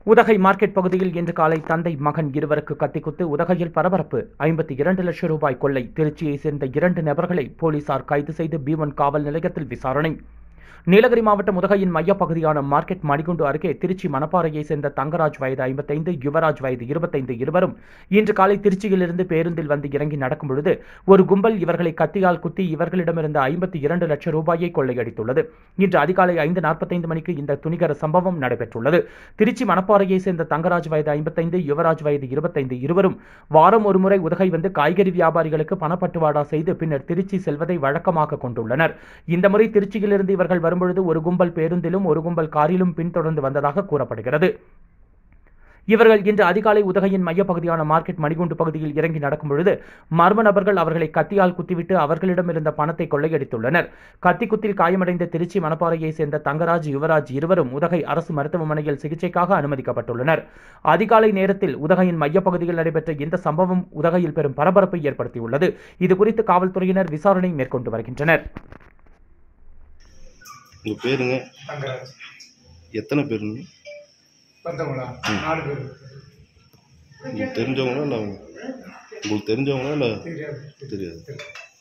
Udhagai market பகுதியில் இன்று காலை தந்தை மகன் இருவருக்கு கத்திக்குத்து உதகையில் பரபரப்பு ஐம்பத்தி இரண்டு லட்சம் ரூபாய் கொள்ளை திருச்சியைச் சேர்ந்த இரண்டு நபர்களை போலீசார் கைது செய்து பீமன் காவல் நிலையத்தில் விசாரணை நீலகிரி மாவட்டம் உதகையின் மையப்பகுதியான மார்க்கெட் மணிகுண்டு அருகே திருச்சி மணப்பாறையைச் சேர்ந்த தங்கராஜ் வயது ஐம்பத்தைந்து யுவராஜ் வயது இருபத்தைந்து இருவரும் இன்று காலை திருச்சியிலிருந்து பேருந்தில் வந்து இறங்கி நடக்கும் பொழுது ஒரு கும்பல் இவர்களை கத்தியால் குத்தி இவர்களிடமிருந்த ஐம்பத்தி இரண்டு லட்சம் ரூபாயை கொள்ளையடித்துள்ளது இன்று அதிகாலை ஐந்து நாற்பத்தைந்து மணிக்கு இந்த துணிகர சம்பவம் நடைபெற்றுள்ளது திருச்சி மணப்பாறையைச் சேர்ந்த தங்கராஜ் வயது ஐம்பத்தைந்து யுவராஜ் வயது இருபத்தைந்து இருவரும் வாரம் ஒருமுறை உதகை வந்து காய்கறி வியாபாரிகளுக்கு பணப்பட்டுவாடா செய்து பின்னர் திருச்சி செல்வதை வழக்கமாக கொண்டுள்ளனர் இந்த முறை திருச்சியிலிருந்து இவர்கள் வரும்பொழுது ஒரு கும்பல் பேருந்திலும் ஒரு கும்பல் காரிலும் பின்தொடர்ந்து வந்ததாக கூறப்படுகிறது இவர்கள் இன்று அதிகாலை உதகையின் மையப்பகுதியான மார்க்கெட் மணிகுண்டு பகுதியில் இறங்கி நடக்கும் பொழுது மர்ம நபர்கள் அவர்களை கத்தியால் குத்திவிட்டு அவர்களிடம் இருந்த பணத்தை கொள்ளையடித்துள்ளனர் கத்தி குத்தில் காயமடைந்த திருச்சி மணப்பாறையைச் சேர்ந்த தங்கராஜ் யுவராஜ் இருவரும் உதகை அரசு மருத்துவமனையில் சிகிச்சைக்காக அனுமதிக்கப்பட்டுள்ளனர் அதிகாலை நேரத்தில் உதகையின் மையப்பகுதியில் நடைபெற்ற இந்த சம்பவம் உதகையில் பெரும் பரபரப்பை ஏற்படுத்தியுள்ளது இதுகுறித்து காவல்துறையினர் விசாரணை மேற்கொண்டு வருகின்றனர் உங்கள் பேருங்க தங்கராஜ் எத்தனை பேருங்க வந்தவங்களா நாலு பேர் உங்களுக்கு தெரிஞ்சவங்களா இல்லை உங்களுக்கு தெரிஞ்சவங்களா இல்லை தெரியாது தெரியாது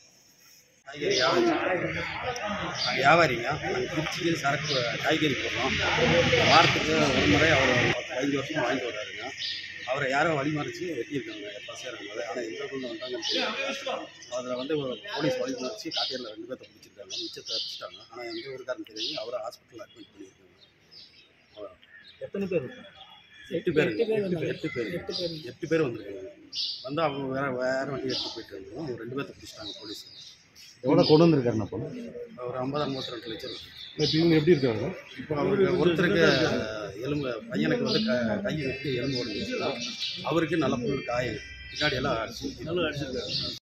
வியாபாரிங்க நாங்கள் திருச்சியில் சரக்கு காய்கறி போடுறோம் வாரத்துக்கு ஒரு முறை அவர் பதினஞ்சு வருஷமாக வாங்கிட்டு வர்றாருங்க அவரை யாரோ வழிமறிச்சு வெட்டியிருக்காங்க எப்போ சேரும்போது ஆனால் எங்கே கொண்டு வந்தாங்கன்னு தெரியல அதில் வந்து ஒரு போலீஸ் வழிமறிச்சு காட்டேரியில் ரெண்டு பேர்த்த பிடிச்சிருக்காங்க மிச்சத்தை அடிச்சிட்டாங்க ஆனால் எந்த ஊருக்காரன்னு தெரியும் அவரை ஹாஸ்பிட்டலில் அட்மிட் பண்ணியிருக்காங்க அவ்வளோ. எத்தனை பேர் எட்டு பேர் எட்டு பேர் எட்டு பேர் வந்திருக்காங்க வந்து அவங்க வேற வேற வண்டி எடுத்து போயிட்டு இருந்தோம் அவங்க ரெண்டு பேர்த்த பிடிச்சிட்டாங்க போலீஸ் எவ்வளோ கொண்டு வந்திருக்காருண்ணா அப்போ ஒரு ஐம்பது ஐம்பத்தி ரெண்டு லட்சம் இருக்கு. இப்போ இவங்க எப்படி இருக்காங்க இப்போ அவருக்கு ஒருத்தருக்கு எலும்பு பையனுக்கு வந்து க கை வெட்டி எலும்பு உடஞ்சிச்சு அவருக்கு நல்ல புல் காயம் பின்னாடி எல்லாம் அடிச்சு நல்லா அடிச்சிருக்காரு